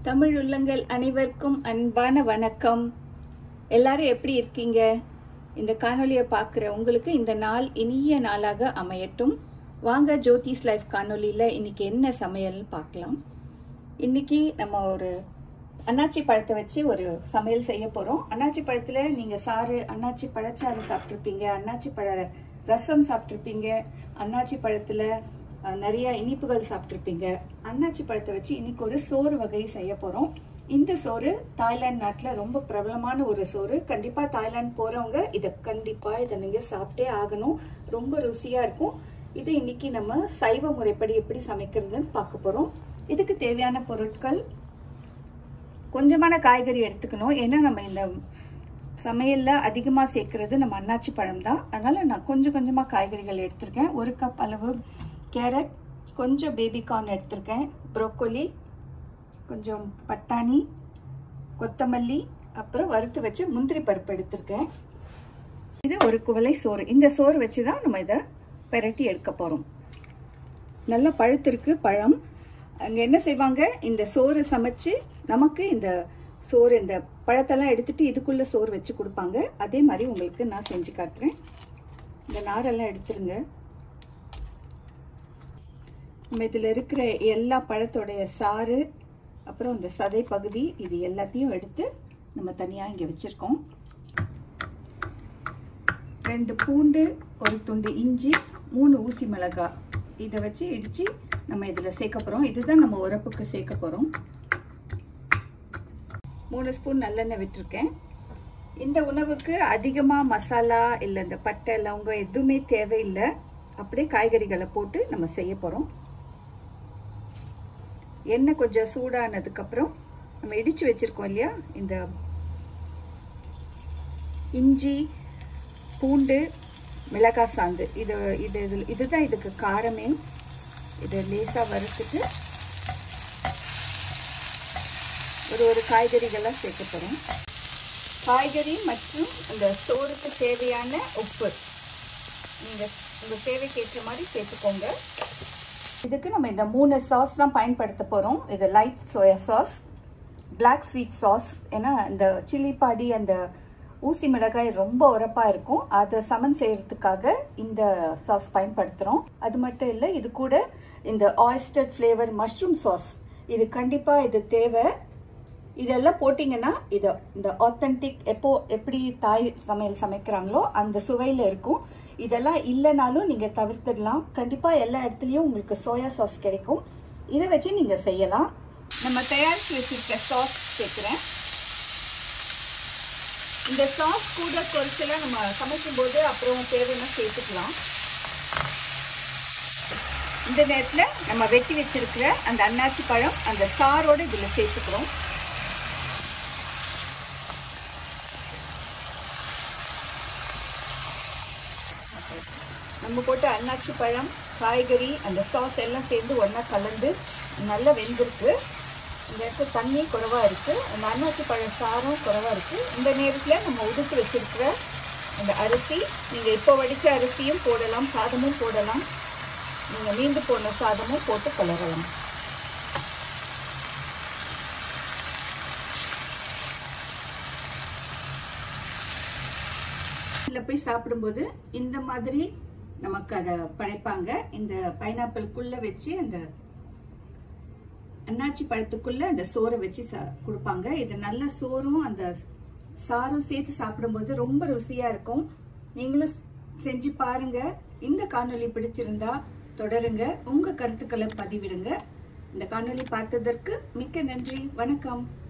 தமிழ் உள்ளங்கள் அனைவருக்கும் அன்பான வணக்கம் எல்லாரும் எப்படி இருக்கீங்க இந்த காணொளியை பார்க்குற உங்களுக்கு இந்த நாள் இனிய நாளாக அமையட்டும் வாங்க ஜோதிஸ் லைஃப் காணொளியில் இன்னைக்கு என்ன சமையல்னு பார்க்கலாம் இன்னைக்கு நம்ம ஒரு அன்னாச்சி பழத்தை வச்சு ஒரு சமையல் செய்ய போகிறோம் அன்னாச்சி பழத்தில் நீங்கள் சாறு அன்னாச்சி பழச்சாறு சாப்பிட்ருப்பீங்க அன்னாச்சி பழ ரசம் சாப்பிட்ருப்பீங்க அன்னாச்சி பழத்தில் அஹ், நிறைய இனிப்புகள் சாப்பிட்ருப்பீங்க அன்னாச்சி பழத்தை வச்சு இன்னைக்கு ஒரு சோறு வகை செய்ய போகிறோம் இந்த சோறு தாய்லாந்து நாட்டில் ரொம்ப பிரபலமான ஒரு சோறு கண்டிப்பாக தாய்லாந்து போகிறவங்க இதை கண்டிப்பாக இதை நீங்கள் சாப்பிட்டே ஆகணும் ரொம்ப ருசியாக இருக்கும் இது இன்னைக்கு நம்ம சைவ முறைப்படி எப்படி சமைக்கிறதுன்னு பார்க்க போகிறோம் இதுக்கு தேவையான பொருட்கள் கொஞ்சமான காய்கறி எடுத்துக்கணும் ஏன்னா நம்ம இந்த சமையலில் அதிகமாக சேர்க்கறது நம்ம அன்னாச்சி பழம் தான் அதனால் நான் கொஞ்சம் கொஞ்சமாக காய்கறிகள் எடுத்திருக்கேன் ஒரு கப் அளவு கேரட் கொஞ்சம் பேபி கார்ன் எடுத்திருக்கேன் ப்ரோக்கோலி கொஞ்சம் பட்டாணி கொத்தமல்லி அப்புறம் வறுத்து வச்ச முந்திரி பருப்பு எடுத்திருக்கேன் இது ஒரு குவளை சோறு இந்த சோறு வச்சு தான் நம்ம இதை பெரட்டி எடுக்க போகிறோம் நல்லா பழுத்திருக்கு பழம் அங்கே என்ன செய்வாங்க இந்த சோறு சமைச்சு நமக்கு இந்த சோறு இந்த பழத்தெல்லாம் எடுத்துட்டு இதுக்குள்ள சோறு வச்சு கொடுப்பாங்க அதே மாதிரி உங்களுக்கு நான் செஞ்சு காட்டுறேன் இந்த நாரெல்லாம் எடுத்துருங்க நம்ம இதில் இருக்கிற எல்லா பழத்தோடைய சாறு அப்புறம் இந்த சதை பகுதி இது எல்லாத்தையும் எடுத்து நம்ம தனியாக இங்கே வச்சுருக்கோம் ரெண்டு பூண்டு ஒரு துண்டு இஞ்சி மூணு ஊசி மிளகாய் இதை வச்சு இடித்து நம்ம இதில் சேர்க்க போகிறோம் இதுதான் நம்ம உரப்புக்கு சேர்க்க போகிறோம் மூணு ஸ்பூன் நல்லெண்ணெய் விட்டுருக்கேன் இந்த உணவுக்கு அதிகமாக மசாலா இல்லை இந்த பட்டை லவங்கம் எதுவுமே தேவையில்லை அப்படியே காய்கறிகளை போட்டு நம்ம செய்ய போகிறோம் எண்ணெய் கொஞ்சம் சூடானதுக்கப்புறம் நம்ம இடித்து வச்சுருக்கோம் இல்லையா இந்த இஞ்சி பூண்டு மிளகாய் சாந்து இது இது இது இதுதான் இதுக்கு காரமே இதை லேசாக வறுத்துட்டு ஒரு ஒரு காய்கறிகள்லாம் சேர்க்க போகிறோம் காய்கறி மற்றும் இந்த சோறுக்கு தேவையான உப்பு நீங்கள் உங்கள் தேவைக்கு ஏற்ற மாதிரி சேர்த்துக்கோங்க இதுக்கு நம்ம இந்த மூணு சாஸ் தான் பயன்படுத்த போகிறோம் இது light soya sauce black sweet sauce ஏன்னா இந்த சில்லி பாடி அந்த ஊசி மிளகாய் ரொம்ப உரப்பாக இருக்கும் அதை சமன் செய்யறதுக்காக இந்த சாஸ் பயன்படுத்துகிறோம் அது மட்டும் இல்லை இது கூட இந்த ஆயிஸ்டர் ஃப்ளேவர் மஷ்ரூம் சாஸ் இது கண்டிப்பாக இது தேவை இதெல்லாம் போட்டிங்கன்னா இது இந்த ஆத்தென்டிக் எப்போ எப்படி தாய் சமையல் சமைக்கிறாங்களோ அந்த சுவையில் இருக்கும் இதெல்லாம் இல்லைனாலும் நீங்கள் தவிர்த்துடலாம் கண்டிப்பாக எல்லா இடத்துலையும் உங்களுக்கு சோயா சாஸ் கிடைக்கும் இதை வச்சு நீங்கள் செய்யலாம் நம்ம தயாரித்து வச்சுருக்க சாஸ் சேர்க்குறேன் இந்த சாஸ் கூட குறைச்சலாம் நம்ம சமைக்கும் போது அப்புறம் தேவைன்னா சேர்த்துக்கலாம் இந்த நேரத்தில் நம்ம வெட்டி வச்சிருக்கிற அந்த அன்னாச்சி பழம் அந்த சாரோட இதில் சேர்த்துக்கிறோம் நம்ம போட்ட அன்னாச்சி பழம் காய்கறி அந்த சாஸ் எல்லாம் சேர்ந்து ஒன்றா கலந்து நல்லா வெந்திருக்கு இந்த இடத்துல தண்ணி குறைவாக இருக்குது அந்த அன்னாச்சி பழம் சாரம் குறைவாக இருக்குது இந்த நேரத்தில் நம்ம உதுத்து வச்சிருக்கிற அந்த அரிசி நீங்கள் இப்போ வடித்த அரிசியும் போடலாம் சாதமும் போடலாம் நீங்கள் மீண்டு போன சாதமும் போட்டு கலரலாம் இதில் போய் சாப்பிடும்போது இந்த மாதிரி நமக்கு அதை படைப்பாங்க இந்த பைனாப்பிள்குள்ளே வச்சு அந்த அன்னாச்சி பழத்துக்குள்ள அந்த சோறை வச்சு கொடுப்பாங்க இது நல்ல சோறும் அந்த சாரும் சேர்த்து சாப்பிடும்போது ரொம்ப ருசியா இருக்கும் நீங்களும் செஞ்சு பாருங்க இந்த காணொளி பிடிச்சிருந்தா தொடருங்க உங்க கருத்துக்களை பதிவிடுங்க இந்த காணொளி பார்த்ததற்கு மிக்க நன்றி வணக்கம்